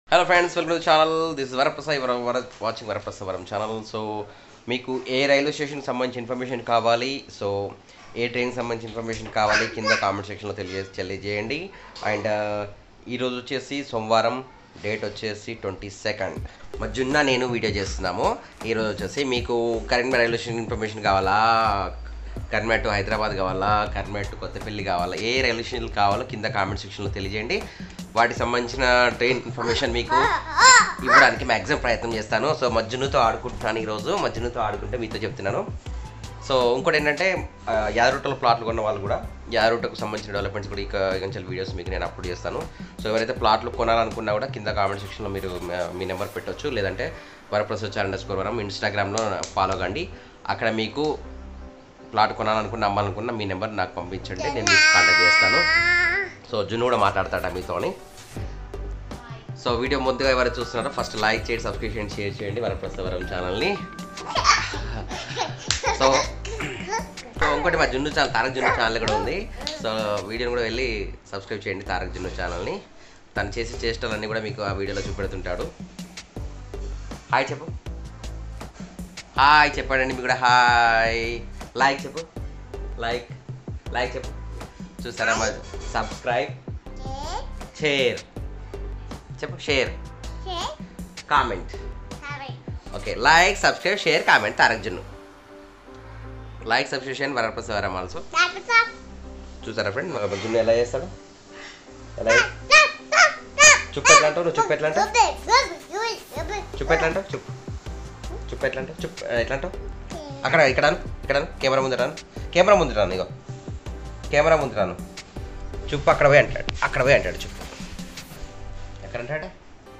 Hello friends welcome to channel this వరప్రసా వర watching వరప్రసవరం ఛానల్ సో మీకు ఏ రైల్వే స్టేషన్ సంబంధించి ఇన్ఫర్మేషన్ కావాలి సో ఏ ట్రైన్ సంబంధించి ఇన్ఫర్మేషన్ కావాలి కింద కామెంట్ సెక్షన్లో తెలియజే తెలియజేయండి అండ్ ఈరోజు వచ్చేసి సోమవారం డేట్ వచ్చేసి ట్వంటీ సెకండ్ మధ్యున్న నేను వీడియో చేస్తున్నాము ఈరోజు వచ్చేసి మీకు కరీంనగర్ రైల్వే స్టేషన్ ఇన్ఫర్మేషన్ కావాలా కర్మేట్ టు హైదరాబాద్ కావాలా కర్మేట్ టు కొత్తపల్లి కావాలా ఏ రైల్వే స్టేషన్లు కావాలో కింద కామెంట్ సెక్షన్లో తెలియజేయండి వాటికి సంబంధించిన ట్రైన్ ఇన్ఫర్మేషన్ మీకు ఇవ్వడానికి మ్యాక్సిమం ప్రయత్నం చేస్తాను సో మజ్జునుతో ఆడుకుంటున్నాను ఈరోజు మజ్జునుతో ఆడుకుంటే మీతో చెప్తున్నాను సో ఇంకోటి ఏంటంటే ఆ, యాదరూటలో ప్లాట్లు కొన్న వాళ్ళు కూడా యాదరూటకు సంబంధించిన డెవలప్మెంట్స్ కూడా ఇక ఇక వీడియోస్ మీకు నేను అప్లోడ్ చేస్తాను సో ఎవరైతే ప్లాట్లు కొనాలనుకున్నా కూడా కింద కామెంట్ సెక్షన్లో మీరు మ- మీ నెంబర్ పెట్టొచ్చు లేదంటే వరప్రసాద్ ఛానల్ స్కోర్ వరం ఇన్స్టాగ్రామ్లో ఫాలో కండి అక్కడ మీకు ప్లాట్ కొనాలనుకున్న అమ్మాలనుకున్న మీ నెంబర్ నాకు పంపించండి నేను మీకు కాంటాక్ట్ చేస్తాను సో జున్ను కూడా మాట్లాడతాట మీతోని సో వీడియో ముందుగా ఎవరు చూస్తున్నారో ఫస్ట్ లైక్ చేయండి సబ్స్క్రైబ్ చేయండి షేర్ చేయండి వరప్రసవరం ఛానల్ని సో సో ఇంకోటి మా జున్ను ఛానల్ తారక్ జున్ను ఛానల్ కూడా ఉంది సో వీడియోని కూడా వెళ్ళి సబ్స్క్రైబ్ చేయండి తారక్ జున్ను ఛానల్ని తను చేసే చేష్టలన్నీ కూడా మీకు ఆ వీడియోలో చూపెడుతుంటాడు హాయ్ చెప్పు హాయ్ చెప్పండి మీకు కూడా హాయ్ లైక్ చెప్పు లైక్ లైక్ చెప్పు చూసారా మా సబ్స్క్రైబ్ షేర్ చెప్పు share comment okay like subscribe share comment Tarak జున్ను లైక్ సబ్స్క్రిప్షన్ వరప్రసారం ఆల్సో చూసారా ఫ్రెండ్ మా జున్ను ఎలా చేస్తాడు ఎలా చుప్పు ఎట్లా అంటావు నువ్వు చుప్పు ఎట్లా అంటావు చుప్పు ఎట్లా అంటావు చుప్పు చుప్పు ఎట్లా అంటావు చుప్పు ఎట్లా అంటావు అక్కడ ఇక్కడ అను, ఇక్కడ అను, కెమెరా ముందు రాను కెమెరా ముందు రాను ఇగో కెమెరా ముందు రాను చుప్పు అక్కడ పోయి అంటాడు అక్కడ పోయి అంటాడు చుప్పు ఎక్కడ అంటాడు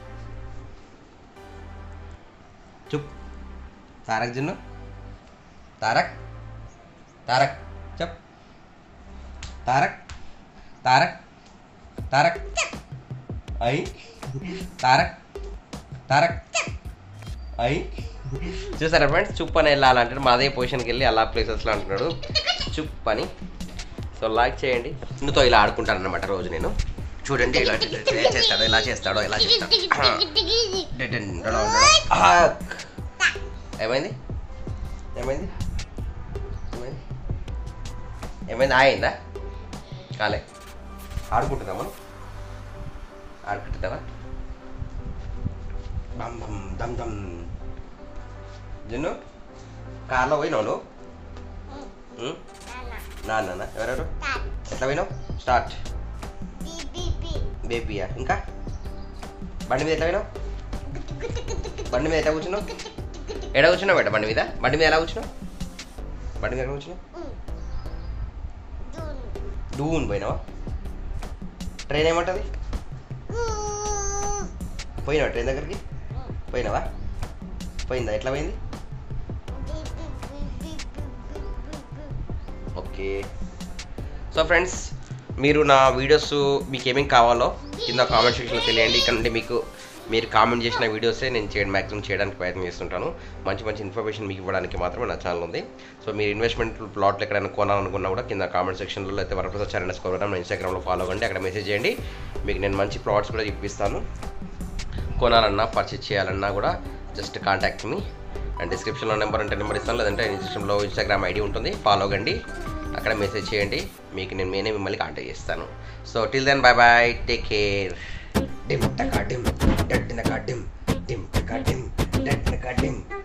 చుప్ తారక్ జున్ను తారక్ తారక్ చెప్ తారక్ తారక్ తారక్ ఐ తారక్ తారక్ ఐ చూసారా ఫ్రెండ్స్ చుప్ అని వెళ్ళాలంటే మా అదే పొజిషన్కి వెళ్ళి అలా ప్లేసెస్లో అంటున్నాడు చుప్ అని సో లైక్ చేయండి నువ్వుతో ఇలా ఆడుకుంటాను అనమాట రోజు నేను చూడండి ఇలా ఇలా చేస్తాడో ఇలా చేస్తాడో ఇలా చేస్తాడో డెడెన్ డడో డడో. ఆక్. ఏమైంది ఏమైంది ఏమైంది ఏమైంది ఆయిందా కాలే ఆడుకుంటున్నావా ఆడుకుంటున్నావా బమ్ బమ్ దమ్ దమ్ జున్ను కార్లో పోయినావు నువ్వు ఉం? నాన్న ఎవరెవరు ఎట్లా పోయినావు స్టార్ట్ బేబీయా ఇంకా బండి మీద ఎట్లా పోయినావు బండి మీద ఎట్లా కూర్చున్నావు ఎడ కూర్చున్నావు బెట్ట బండి మీద బండి మీద ఎలా కూర్చున్నావు బండి మీద ఎక్కడ కూర్చున్నావు డూన్ పోయినావా ట్రైన్ ఏమంటుంది పోయినావా ట్రైన్ దగ్గరికి పోయినావా పోయిందా ఎట్లా పోయింది ఓకే సో ఫ్రెండ్స్ మీరు నా వీడియోస్ మీకు ఏమేమి కావాలో కింద కామెంట్ సెక్షన్లో తెలియండి ఇక్కడ నుండి మీకు మీరు కామెంట్ చేసిన వీడియోసే నేను చేయడం మ్యాక్సిమం చేయడానికి ప్రయత్నం చేస్తుంటాను మంచి మంచి ఇన్ఫర్మేషన్ మీకు ఇవ్వడానికి మాత్రమే నా ఛానల్ ఉంది సో మీరు ఇన్వెస్ట్మెంట్ ప్లాట్లు ఎక్కడైనా కొనాలనుకున్నా కూడా కింద కామెంట్ సెక్షన్లో అయితే వరప్రసాద్ ఛానల్ స్కోర్ నా ఇన్స్టాగ్రామ్లో ఫాలో అవ్వండి అక్కడ మెసేజ్ చేయండి మీకు నేను మంచి ప్లాట్స్ కూడా ఇప్పిస్తాను కొనాలన్నా పర్చేజ్ చేయాలన్నా కూడా జస్ట్ కాంటాక్ట్ మీ అండ్ డిస్క్రిప్షన్లో నెంబర్ ఉంటే నెంబర్ ఇస్తాను లేదంటే డిస్క్రిప్షన్లో ఇన్స్టాగ్రామ్ ఐడి ఉంటుంది ఫాలో కండి అక్కడ మెసేజ్ చేయండి మీకు నేను నేనే మిమ్మల్ని కాంటాక్ట్ చేస్తాను so till then bye bye take care డిమ్ టకా డిమ్ డడ్ నకా డిమ్ డిమ్ టకా డిమ్ డడ్ నకా డిమ్